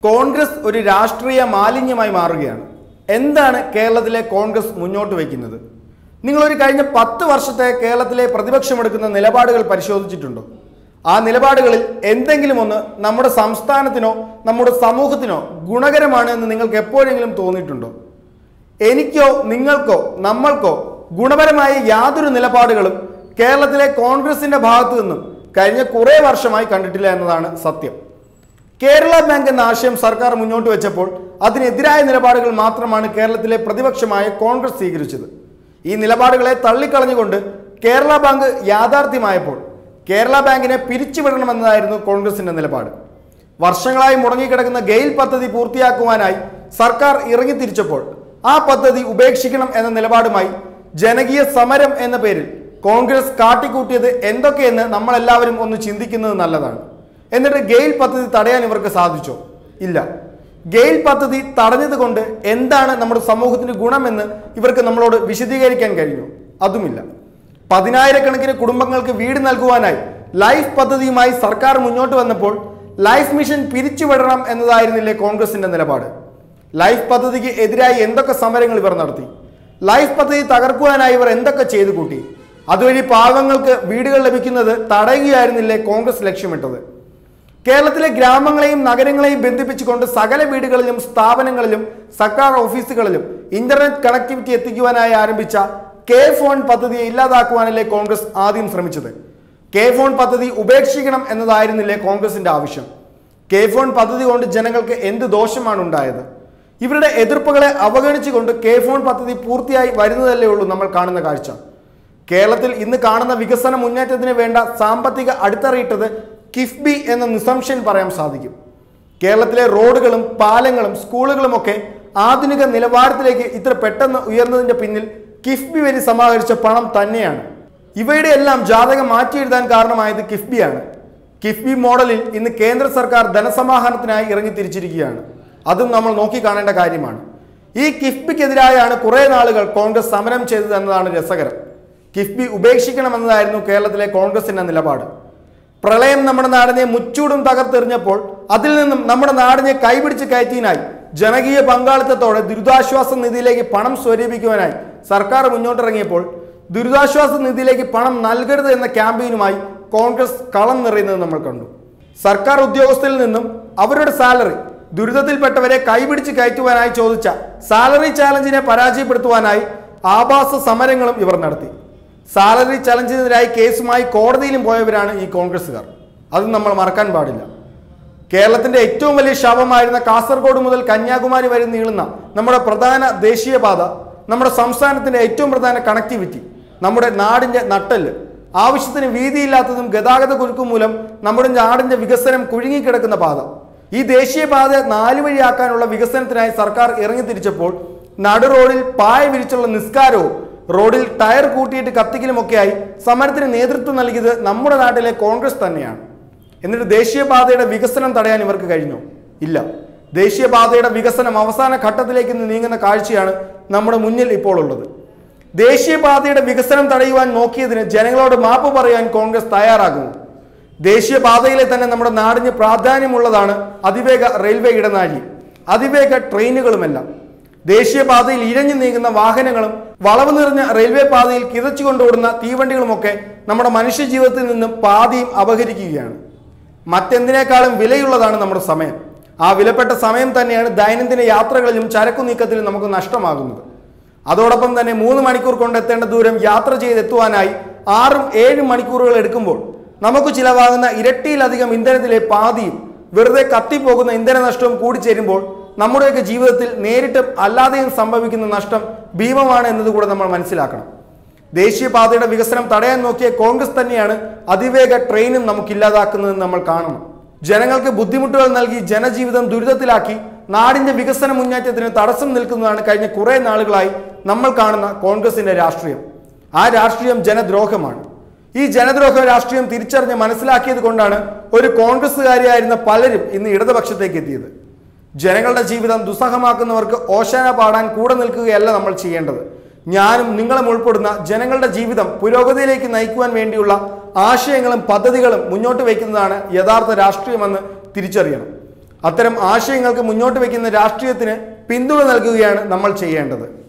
കോൺഗ്രസ് ഒരു രാഷ്ട്രീയ മാലിന്യമായി മാറുകയാണ് എന്താണ് കേരളത്തിലെ കോൺഗ്രസ് മുന്നോട്ട് വയ്ക്കുന്നത് നിങ്ങളൊരു കഴിഞ്ഞ പത്ത് വർഷത്തെ കേരളത്തിലെ പ്രതിപക്ഷമെടുക്കുന്ന നിലപാടുകൾ പരിശോധിച്ചിട്ടുണ്ടോ ആ നിലപാടുകളിൽ എന്തെങ്കിലും ഒന്ന് നമ്മുടെ സംസ്ഥാനത്തിനോ നമ്മുടെ സമൂഹത്തിനോ ഗുണകരമാണ് എന്ന് നിങ്ങൾക്ക് എപ്പോഴെങ്കിലും തോന്നിയിട്ടുണ്ടോ എനിക്കോ നിങ്ങൾക്കോ നമ്മൾക്കോ ഗുണപരമായ യാതൊരു നിലപാടുകളും കേരളത്തിലെ കോൺഗ്രസിന്റെ ഭാഗത്തു നിന്നും കഴിഞ്ഞ കുറേ വർഷമായി കണ്ടിട്ടില്ല എന്നതാണ് സത്യം കേരള ബാങ്ക് എന്ന ആശയം സർക്കാർ മുന്നോട്ട് വെച്ചപ്പോൾ അതിനെതിരായ നിലപാടുകൾ മാത്രമാണ് കേരളത്തിലെ പ്രതിപക്ഷമായ കോൺഗ്രസ് സ്വീകരിച്ചത് ഈ നിലപാടുകളെ തള്ളിക്കളഞ്ഞുകൊണ്ട് കേരള ബാങ്ക് യാഥാർത്ഥ്യമായപ്പോൾ കേരള ബാങ്കിനെ പിരിച്ചുവിടണമെന്നതായിരുന്നു കോൺഗ്രസിന്റെ നിലപാട് വർഷങ്ങളായി മുടങ്ങിക്കിടക്കുന്ന ഗെയിൽ പദ്ധതി പൂർത്തിയാക്കുവാനായി സർക്കാർ ഇറങ്ങിത്തിരിച്ചപ്പോൾ ആ പദ്ധതി ഉപേക്ഷിക്കണം എന്ന നിലപാടുമായി ജനകീയ സമരം എന്ന പേരിൽ കോൺഗ്രസ് കാട്ടിക്കൂട്ടിയത് എന്തൊക്കെയെന്ന് നമ്മളെല്ലാവരും ഒന്ന് ചിന്തിക്കുന്നത് നല്ലതാണ് എന്നിട്ട് ഗെയിൽ പദ്ധതി തടയാൻ ഇവർക്ക് സാധിച്ചോ ഇല്ല ഗെയിൽ പദ്ധതി തടഞ്ഞത് കൊണ്ട് എന്താണ് നമ്മുടെ സമൂഹത്തിന് ഗുണമെന്ന് ഇവർക്ക് നമ്മളോട് വിശദീകരിക്കാൻ കഴിഞ്ഞു അതുമില്ല പതിനായിരക്കണക്കിന് കുടുംബങ്ങൾക്ക് വീട് നൽകുവാനായി ലൈഫ് പദ്ധതിയുമായി സർക്കാർ മുന്നോട്ട് വന്നപ്പോൾ ലൈഫ് മിഷൻ പിരിച്ചുവിടണം എന്നതായിരുന്നില്ലേ കോൺഗ്രസിന്റെ നിലപാട് ലൈഫ് പദ്ധതിക്ക് എതിരായി എന്തൊക്കെ സമരങ്ങൾ ഇവർ നടത്തി ലൈഫ് പദ്ധതി തകർക്കുവാനായി ഇവർ എന്തൊക്കെ ചെയ്തു കൂട്ടി അതുവഴി പാവങ്ങൾക്ക് വീടുകൾ ലഭിക്കുന്നത് തടയുകയായിരുന്നില്ലേ കോൺഗ്രസ് ലക്ഷ്യമിട്ടത് കേരളത്തിലെ ഗ്രാമങ്ങളെയും നഗരങ്ങളെയും ബന്ധിപ്പിച്ചുകൊണ്ട് സകല വീടുകളിലും സ്ഥാപനങ്ങളിലും സർക്കാർ ഓഫീസുകളിലും ഇന്റർനെറ്റ് കണക്ടിവിറ്റി എത്തിക്കുവാനായി ആരംഭിച്ച കെ ഫോൺ പദ്ധതിയെ ഇല്ലാതാക്കുവാനല്ലേ കോൺഗ്രസ് ആദ്യം ശ്രമിച്ചത് കെ ഫോൺ പദ്ധതി ഉപേക്ഷിക്കണം എന്നതായിരുന്നില്ലേ കോൺഗ്രസിന്റെ ആവശ്യം കെ ഫോൺ പദ്ധതി കൊണ്ട് ജനങ്ങൾക്ക് എന്ത് ദോഷമാണ് ഉണ്ടായത് ഇവരുടെ എതിർപ്പുകളെ അവഗണിച്ചുകൊണ്ട് കെ ഫോൺ പദ്ധതി പൂർത്തിയായി വരുന്നതല്ലേ ഉള്ളൂ നമ്മൾ കാണുന്ന കാഴ്ച കേരളത്തിൽ ഇന്ന് കാണുന്ന വികസന മുന്നേറ്റത്തിന് വേണ്ട സാമ്പത്തിക അടിത്തറയിട്ടത് കിഫ്ബി എന്ന നിസ്സംശയം പറയാൻ സാധിക്കും കേരളത്തിലെ റോഡുകളും പാലങ്ങളും സ്കൂളുകളുമൊക്കെ ആധുനിക നിലവാരത്തിലേക്ക് ഇത്ര പെട്ടെന്ന് ഉയർന്നതിന്റെ പിന്നിൽ കിഫ്ബി വഴി സമാഹരിച്ച പണം തന്നെയാണ് ഇവയുടെ എല്ലാം ജാതകം മാറ്റിയെഴുതാൻ കാരണമായത് കിഫ്ബിയാണ് കിഫ്ബി മോഡലിൽ ഇന്ന് കേന്ദ്ര സർക്കാർ ധനസമാഹരണത്തിനായി ഇറങ്ങി തിരിച്ചിരിക്കുകയാണ് അതും നമ്മൾ നോക്കിക്കാണേണ്ട കാര്യമാണ് ഈ കിഫ്ബിക്കെതിരായാണ് കുറെ നാളുകൾ കോൺഗ്രസ് സമരം ചെയ്തത് എന്നതാണ് രസകരം കിഫ്ബി ഉപേക്ഷിക്കണമെന്നതായിരുന്നു കേരളത്തിലെ കോൺഗ്രസിന്റെ നിലപാട് പ്രളയം നമ്മുടെ നാടിനെ മുച്ചൂടും തകർത്തെറിഞ്ഞപ്പോൾ അതിൽ നിന്നും നമ്മുടെ നാടിനെ കൈപിടിച്ച് കയറ്റിയതിനായി ജനകീയ പങ്കാളിത്തത്തോടെ ദുരിതാശ്വാസ നിധിയിലേക്ക് പണം സ്വരൂപിക്കുവാനായി സർക്കാർ മുന്നോട്ടിറങ്ങിയപ്പോൾ ദുരിതാശ്വാസ നിധിയിലേക്ക് പണം നൽകരുത് എന്ന ക്യാമ്പയിനുമായി കോൺഗ്രസ് കളം നിറയുന്നത് നമ്മൾ കണ്ടു സർക്കാർ ഉദ്യോഗസ്ഥരിൽ നിന്നും അവരുടെ സാലറി ദുരിതത്തിൽപ്പെട്ടവരെ കൈപിടിച്ച് കയറ്റുവാനായി ചോദിച്ച സാലറി ചാലഞ്ചിനെ പരാജയപ്പെടുത്തുവാനായി ആഭാസ സമരങ്ങളും ഇവർ നടത്തി സാലറി ചലഞ്ചിനെതിരായി കേസുമായി കോടതിയിലും പോയവരാണ് ഈ കോൺഗ്രസ്സുകാർ അത് നമ്മൾ മറക്കാൻ പാടില്ല കേരളത്തിന്റെ ഏറ്റവും വലിയ ശവമായിരുന്ന കാസർഗോഡ് മുതൽ കന്യാകുമാരി വരെ നീളുന്ന നമ്മുടെ പ്രധാന ദേശീയപാത നമ്മുടെ സംസ്ഥാനത്തിന്റെ ഏറ്റവും പ്രധാന കണക്ടിവിറ്റി നമ്മുടെ നാടിന്റെ നട്ടല് ആവശ്യത്തിന് വീതിയില്ലാത്തതും ഗതാഗത കുരുക്കും മൂലം നമ്മുടെ നാടിന്റെ വികസനം കുഴുങ്ങിക്കിടക്കുന്ന പാത ഈ ദേശീയപാത നാലു വഴിയാക്കാനുള്ള വികസനത്തിനായി സർക്കാർ ഇറങ്ങിത്തിരിച്ചപ്പോൾ നടു റോഡിൽ പായ വിരിച്ചുള്ള നിസ്കാരവും റോഡിൽ ടയർ കൂട്ടിയിട്ട് കത്തിക്കലുമൊക്കെയായി സമരത്തിന് നേതൃത്വം നൽകിയത് നമ്മുടെ നാട്ടിലെ കോൺഗ്രസ് തന്നെയാണ് എന്നിട്ട് ദേശീയപാതയുടെ വികസനം തടയാൻ ഇവർക്ക് കഴിഞ്ഞോ ഇല്ല ദേശീയപാതയുടെ വികസനം അവസാന ഘട്ടത്തിലേക്ക് നീങ്ങുന്ന കാഴ്ചയാണ് നമ്മുടെ മുന്നിൽ ഇപ്പോൾ ഉള്ളത് ദേശീയപാതയുടെ വികസനം തടയുവാൻ നോക്കിയതിന് ജനങ്ങളോട് മാപ്പ് പറയാൻ കോൺഗ്രസ് തയ്യാറാകുന്നു ദേശീയപാതയിലെ തന്നെ നമ്മുടെ നാടിന് പ്രാധാന്യമുള്ളതാണ് അതിവേഗ റെയിൽവേ ഇടനാഴി അതിവേഗ ട്രെയിനുകളുമെല്ലാം ദേശീയപാതയിൽ ഇഴഞ്ഞു നീങ്ങുന്ന വാഹനങ്ങളും വളവ് നിറഞ്ഞ റെയിൽവേ പാതയിൽ കിതച്ചുകൊണ്ടോടുന്ന തീവണ്ടികളുമൊക്കെ നമ്മുടെ മനുഷ്യജീവിതത്തിൽ നിന്നും പാതിയും അപഹരിക്കുകയാണ് മറ്റെന്തിനേക്കാളും വിലയുള്ളതാണ് നമ്മുടെ സമയം ആ വിലപ്പെട്ട സമയം തന്നെയാണ് ദൈനംദിന യാത്രകളിലും ചരക്കു നീക്കത്തിലും നമുക്ക് നഷ്ടമാകുന്നത് അതോടൊപ്പം തന്നെ മൂന്ന് മണിക്കൂർ കൊണ്ട് എത്തേണ്ട ദൂരം യാത്ര ചെയ്തെത്തുവാനായി ആറും ഏഴും മണിക്കൂറുകൾ എടുക്കുമ്പോൾ നമുക്ക് ചിലവാകുന്ന ഇരട്ടിയിലധികം ഇന്ധനത്തിലെ പാതിയും വെറുതെ കത്തിപ്പോകുന്ന ഇന്ധന നഷ്ടവും കൂടിച്ചേരുമ്പോൾ നമ്മുടെയൊക്കെ ജീവിതത്തിൽ നേരിട്ടും അല്ലാതെയും സംഭവിക്കുന്ന നഷ്ടം ഭീമമാണ് എന്നതുകൂടെ നമ്മൾ മനസ്സിലാക്കണം ദേശീയപാതയുടെ വികസനം തടയാൻ നോക്കിയ കോൺഗ്രസ് തന്നെയാണ് അതിവേഗ ട്രെയിനും നമുക്കില്ലാതാക്കുന്നതെന്ന് നമ്മൾ കാണണം ജനങ്ങൾക്ക് ബുദ്ധിമുട്ടുകൾ നൽകി ജനജീവിതം ദുരിതത്തിലാക്കി നാടിന്റെ വികസന മുന്നേറ്റത്തിന് തടസ്സം നിൽക്കുന്നതാണ് കഴിഞ്ഞ കുറെ നാളുകളായി നമ്മൾ കാണുന്ന കോൺഗ്രസിന്റെ രാഷ്ട്രീയം ആ രാഷ്ട്രീയം ജനദ്രോഹമാണ് ഈ ജനദ്രോഹ രാഷ്ട്രീയം തിരിച്ചറിഞ്ഞ് മനസ്സിലാക്കിയത് കൊണ്ടാണ് ഒരു കോൺഗ്രസ്സുകാരിയായിരുന്ന പലരും ഇന്ന് ഇടതുപക്ഷത്തേക്ക് എത്തിയത് ജനങ്ങളുടെ ജീവിതം ദുസ്സഹമാക്കുന്നവർക്ക് ഓശാന പാടാൻ കൂടെ നിൽക്കുകയല്ല നമ്മൾ ചെയ്യേണ്ടത് ഞാനും നിങ്ങളും ഉൾപ്പെടുന്ന ജനങ്ങളുടെ ജീവിതം പുരോഗതിയിലേക്ക് നയിക്കുവാൻ വേണ്ടിയുള്ള ആശയങ്ങളും പദ്ധതികളും മുന്നോട്ട് വയ്ക്കുന്നതാണ് യഥാർത്ഥ രാഷ്ട്രീയമെന്ന് തിരിച്ചറിയണം അത്തരം ആശയങ്ങൾക്ക് മുന്നോട്ട് വയ്ക്കുന്ന രാഷ്ട്രീയത്തിന് പിന്തുണ നൽകുകയാണ് നമ്മൾ ചെയ്യേണ്ടത്